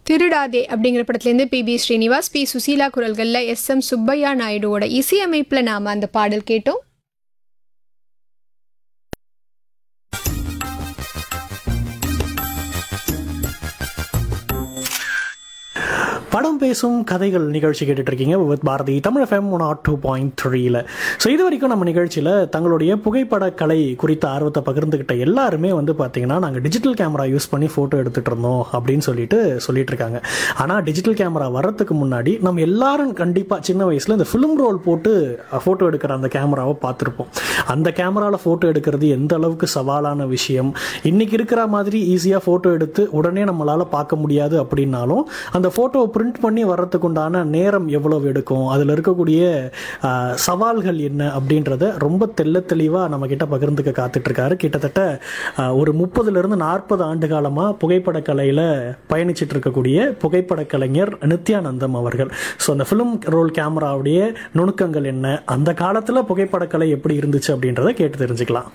திருடாதே அப்படிங்கிற படத்துலேருந்து P B Srinivas P Susheela குரல்களில் எஸ் எம் சுப்பையா நாயுடுவோட இசையமைப்பில் நாம் அந்த பாடல் கேட்டோம் படம் பேசும் கதைகள் நிகழ்ச்சி கேட்டுட்டு இருக்கீங்க with Bharati Tamil FM not two point த்ரீல ஸோ இது வரைக்கும் நம்ம நிகழ்ச்சியில் தங்களுடைய புகைப்பட கலை குறித்த ஆர்வத்தை பகிர்ந்துக்கிட்ட எல்லாருமே வந்து பார்த்தீங்கன்னா நாங்கள் டிஜிட்டல் கேமரா யூஸ் பண்ணி ஃபோட்டோ எடுத்துகிட்டு இருந்தோம் அப்படின்னு சொல்லிட்டு சொல்லிட்டு இருக்காங்க ஆனால் டிஜிட்டல் கேமரா வர்றதுக்கு முன்னாடி நம்ம எல்லாரும் கண்டிப்பாக சின்ன வயசில் இந்த ஃபிலிம் ரோல் போட்டு ஃபோட்டோ எடுக்கிற அந்த கேமராவை பார்த்துருப்போம் அந்த கேமராவில் ஃபோட்டோ எடுக்கிறது எந்த அளவுக்கு சவாலான விஷயம் இன்னைக்கு இருக்கிற மாதிரி ஈஸியாக ஃபோட்டோ எடுத்து உடனே நம்மளால் பார்க்க முடியாது அப்படின்னாலும் அந்த ஃபோட்டோவை பிரிண்ட் பண்ணி வர்றதுக்கு உண்டான நேரம் எவ்வளவு எடுக்கும் அதில் இருக்கக்கூடிய ஆ, சவால்கள் என்ன அப்படின்றத ரொம்ப தெள்ள தெளிவாக நம்ம கிட்ட பகிர்ந்துக்க காத்துட்டு இருக்காரு கிட்டத்தட்ட ஆ, ஒரு முப்பதுலேருந்து நாற்பது ஆண்டு காலமாக புகைப்பட கலையில் பயணிச்சிட்டு இருக்கக்கூடிய புகைப்பட கலைஞர் நித்யானந்தம் அவர்கள் ஸோ அந்த ஃபிலிம் ரோல் கேமராவுடைய நுணுக்கங்கள் என்ன அந்த காலத்தில் புகைப்படக்கலை எப்படி இருந்துச்சு அப்படின்றத கேட்டு தெரிஞ்சுக்கலாம்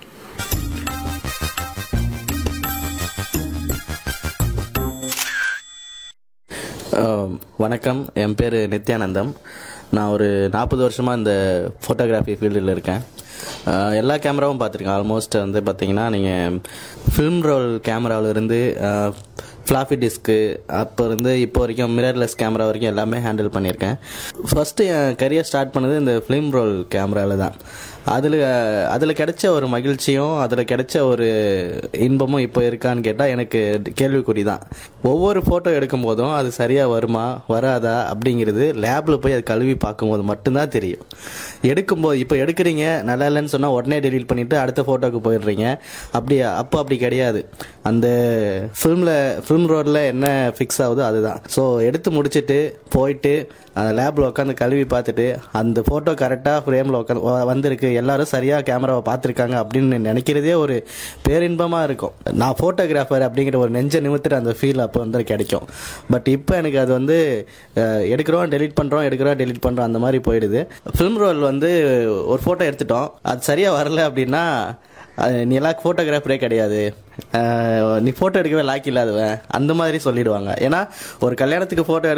அஹ் வணக்கம் என் பேர் நித்யானந்தம் நான் ஒரு நாற்பது வருஷமாக இந்த ஃபோட்டோகிராஃபி ஃபீல்டில் இருக்கேன் அஹ் எல்லா கேமராவும் பார்த்துருக்கேன் ஆல்மோஸ்ட் வந்து பார்த்தீங்கன்னா நீங்கள் ஃபிலிம் ரோல் கேமராவிலேருந்து ஃப்ளாஃபி டிஸ்க்கு அப்போ இருந்து இப்போ வரைக்கும் மிரர்லெஸ் கேமரா வரைக்கும் எல்லாமே ஹேண்டில் பண்ணியிருக்கேன் ஃபஸ்ட்டு என் கரியர் ஸ்டார்ட் பண்ணது இந்த ஃபிலிம் ரோல் கேமராவில் தான் அதில் அதில் கிடைச்ச ஒரு மகிழ்ச்சியும் அதில் கிடைச்ச ஒரு இன்பமும் இப்போ இருக்கான்னு கேட்டால் எனக்கு கேள்விக்குறி தான் ஒவ்வொரு ஃபோட்டோ எடுக்கும் போதும் அது சரியாக வருமா வராதா அப்படிங்கிறது லேபில் போய் அது கழுவி பார்க்கும்போது மட்டும்தான் தெரியும் எடுக்கும்போது இப்போ எடுக்கிறீங்க நல்லா இல்லைன்னு சொன்னால் உடனே டெலீட் பண்ணிவிட்டு அடுத்த ஃபோட்டோக்கு போயிடுறீங்க அப்படி அப்போ அப்படி கிடையாது அந்த ஃபிலிமில் ஃபிலிம் ரோடில் என்ன ஃபிக்ஸ் ஆகுதோ அதுதான் ஸோ எடுத்து முடிச்சிட்டு போயிட்டு அந்த லேபில் உட்காந்து கழுவி பார்த்துட்டு அந்த ஃபோட்டோ கரெக்டாக ஃப்ரேமில் உட்காந்து வந்திருக்கு எல்லாரும் சரியாக கேமராவை பார்த்துருக்காங்க அப்படின்னு நினைக்கிறதே ஒரு பேரின்பமாக இருக்கும் நான் ஃபோட்டோகிராஃபர் அப்படிங்கிற ஒரு நெஞ்ச நிமித்துற அந்த ஃபீல் அப்போ வந்து கிடைக்கும் பட் இப்போ எனக்கு அது வந்து அஹ், எடுக்கிறோம் டெலீட் பண்ணுறோம் எடுக்கிறோம் டெலீட் பண்ணுறோம் அந்த மாதிரி போயிடுது ஃபிலிம் ரோல் வந்து ஒரு ஃபோட்டோ எடுத்துட்டோம் அது சரியாக வரல அப்படின்னா அது நீ எல்லாம் ஃபோட்டோகிராஃபரே கிடையாது அஹ், நீ ஃபோட்டோ எடுக்கவே லாக்கி இல்லாதவன் அந்த மாதிரி சொல்லிடுவாங்க ஏன்னா ஒரு கல்யாணத்துக்கு ஃபோட்டோ